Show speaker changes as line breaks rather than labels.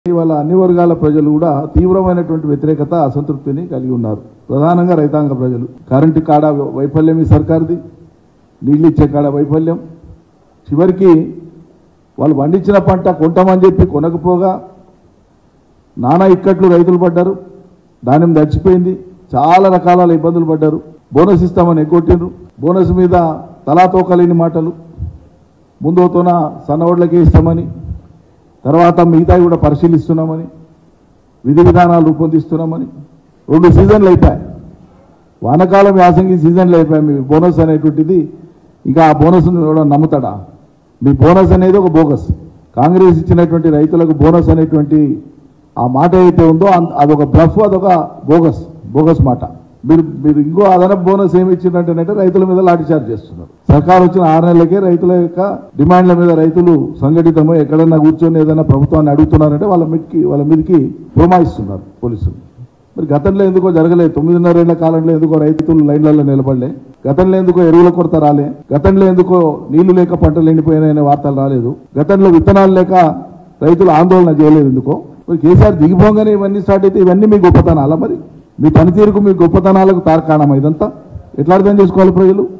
ఇవాళ అన్ని వర్గాల ప్రజలు కూడా తీవ్రమైనటువంటి వ్యతిరేకత అసంతృప్తిని కలిగి ఉన్నారు ప్రధానంగా రైతాంగ ప్రజలు కరెంటు కాడ వైఫల్యం ఈ సర్కార్ది నీళ్ళు ఇచ్చే కాడ వైఫల్యం చివరికి వాళ్ళు పండించిన పంట కొంటామని చెప్పి కొనకపోగా నానా ఇక్కట్లు రైతులు పడ్డారు ధాన్యం దడిచిపోయింది చాలా రకాల ఇబ్బందులు పడ్డారు బోనస్ ఇస్తామని ఎగ్గొట్టిండ్రు బోనస్ మీద తలా తోకలేని మాటలు ముందుతోన సన్నోడ్లకే ఇస్తామని తర్వాత మిగతావి కూడా పరిశీలిస్తున్నామని విధి విధానాలు రూపొందిస్తున్నామని రెండు సీజన్లు అయిపోయాయి వానకాలం యాసంగి సీజన్లు అయిపోయాయి మీ బోనస్ అనేటువంటిది ఇంకా ఆ బోనస్ను కూడా నమ్ముతాడా మీ బోనస్ అనేది ఒక బోగస్ కాంగ్రెస్ ఇచ్చినటువంటి రైతులకు బోనస్ అనేటువంటి ఆ మాట ఏదైతే ఉందో అం- అదొక బ్లఫ్ అదొక బోగస్ బోగస్ మాట మీరు మీరు ఇంకో అదనపు బోనస్ ఏమి ఇచ్చిందంటేనంటే రైతుల మీద లాఠీచార్జ్ చేస్తున్నారు సర్కారు వచ్చిన ఆరు నెలలకే రైతుల యొక్క డిమాండ్ల మీద రైతులు సంఘటితమై ఎక్కడన్నా కూర్చొని ఏదైనా ప్రభుత్వాన్ని అడుగుతున్నారంటే వాళ్ళ మీదకి వాళ్ళ మీదకి పురమాయిస్తున్నారు పోలీసులు మరి గతంలో ఎందుకో జరగలేదు తొమ్మిదిన్నరేళ్ల కాలంలో ఎందుకో రైతులు లైన్లలో నిలబడలే గతంలో ఎందుకో ఎరువుల కొరత రాలే గతంలో ఎందుకో నీళ్లు లేక పంటలు ఎండిపోయినాయనే వార్తలు రాలేదు గతంలో విత్తనాలు లేక రైతులు ఆందోళన చేయలేదు ఎందుకో మరి కేసీఆర్ దిగిపోగానే ఇవన్నీ స్టార్ట్ అయితే ఇవన్నీ మీ గొప్పతనాలా మరి మీ పనితీరుకు మీ గొప్పతనాలకు తార్కాణమా ఇదంతా ఎట్లా అర్థం చేసుకోవాలి ప్రజలు